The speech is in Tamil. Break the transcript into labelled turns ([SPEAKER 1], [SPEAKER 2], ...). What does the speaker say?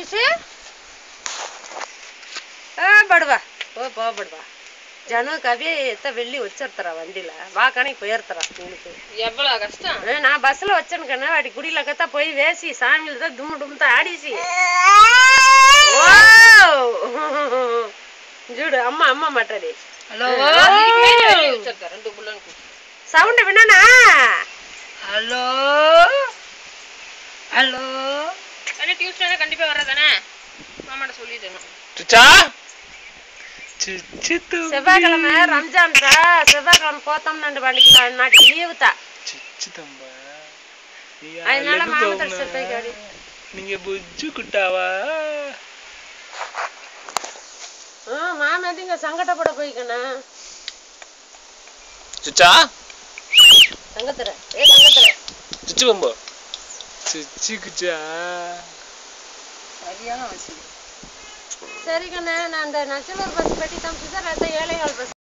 [SPEAKER 1] வந்துருச்சு ஆ படுவா போ போ படுவா ஜனு கவியை எத்த வெள்ளி வச்சிருத்தரா வண்டியில வாக்கானே போயிருத்தரா உங்களுக்கு
[SPEAKER 2] எவ்வளவு கஷ்டம்
[SPEAKER 1] ஆ, நான் பஸ்ல வச்சேன்னு வாடி குடியில கத்தா போய் வேசி சாமியில தான் தும்மு டும் தான் ஆடிசி ஜூடு அம்மா அம்மா மாட்டாடி
[SPEAKER 3] ஹலோ
[SPEAKER 2] வச்சிருக்கேன் ரெண்டு புள்ளன்னு
[SPEAKER 1] சவுண்ட் வேணாண்ணா
[SPEAKER 3] ஹலோ ஹலோ
[SPEAKER 2] அண்ணா டியூஸ்டே கண்டிப்பா வர்றதானே மாமாட்ட சொல்லிட்டேன்
[SPEAKER 4] சுச்சா சுச்சு தம்பி
[SPEAKER 1] செவ்வாய்க்கிழமை ரம்ஜான் தா செவ்வாய்க்கிழமை போத்தோம் நண்டு பண்ணிக்கலாம் நாளைக்கு லீவு தான்
[SPEAKER 4] சுச்சு தம்பா நீ
[SPEAKER 1] அதனால
[SPEAKER 4] அழகு
[SPEAKER 1] மாமத்தர்
[SPEAKER 4] பவுனா.
[SPEAKER 1] செப்பை காடி
[SPEAKER 4] நீங்க புஜ்ஜு குட்டாவா
[SPEAKER 1] ஆ மாமேட்டிங்க சங்கடப்பட போய்க்கண்ணா
[SPEAKER 4] சுச்சா
[SPEAKER 1] தங்கத்துற ஏ தங்கத்துற
[SPEAKER 4] சுச்சு பம்பு சுச்சு குச்சா
[SPEAKER 3] சரியான வசதி
[SPEAKER 1] சரி கண்ணே நான் அந்த நச்சலூர் பஸ் பெட்டி தம்பிச்சு தான் ஏழைகள் பஸ்